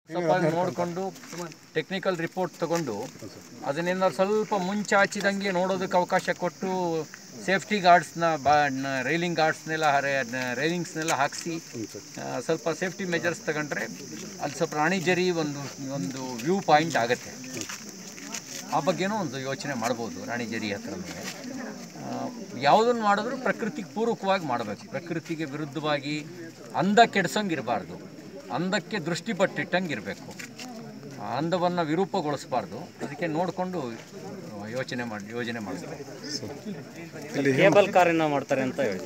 ಸ್ವಲ್ಪ ನೋಡಿಕೊಂಡು technical report ತಗೊಂಡು ಅದನ್ನೇನಾದ್ರು ಸ್ವಲ್ಪ ಮುಂಚಾಚಿದಂಗೆ ನೋಡೋದಕ್ಕೆ ಅವಕಾಶ ಕೊಟ್ಟು ಸೇಫ್ಟಿ ಗಾರ್ಡ್ಸ್ನ ಬಾ ರೈಲಿಂಗ್ ಗಾರ್ಡ್ಸ್ನೆಲ್ಲ ರೈಲಿಂಗ್ಸ್ನೆಲ್ಲ ಹಾಕಿಸಿ ಸ್ವಲ್ಪ ಸೇಫ್ಟಿ ಮೆಜರ್ಸ್ ತಗೊಂಡ್ರೆ ಅಲ್ಲಿ ಸ್ವಲ್ಪ ರಾಣಿಜರಿ ಒಂದು ಒಂದು ವ್ಯೂ ಪಾಯಿಂಟ್ ಆಗುತ್ತೆ ಆ ಬಗ್ಗೆನೂ ಒಂದು ಯೋಚನೆ ಮಾಡ್ಬೋದು ರಾಣಿಜರಿ ಹತ್ರನೂ ಯಾವುದನ್ನು ಮಾಡಿದ್ರೂ ಪ್ರಕೃತಿಗೆ ಪೂರಕವಾಗಿ ಮಾಡಬೇಕು ಪ್ರಕೃತಿಗೆ ವಿರುದ್ಧವಾಗಿ ಅಂದ ಕೆಡ್ಸಂಗೆ ಇರಬಾರ್ದು ಅಂದಕ್ಕೆ ದೃಷ್ಟಿ ಪಟ್ಟಿಟ್ಟಂಗೆ ಇರಬೇಕು ಅಂದವನ್ನು ವಿರೂಪಗೊಳಿಸಬಾರ್ದು ಅದಕ್ಕೆ ನೋಡಿಕೊಂಡು ಯೋಚನೆ ಮಾಡಿ ಯೋಜನೆ ಮಾಡಬೇಕು ಕೇಬಲ್ ಕಾರಿನ ಮಾಡ್ತಾರೆ ಅಂತ ಹೇಳಿ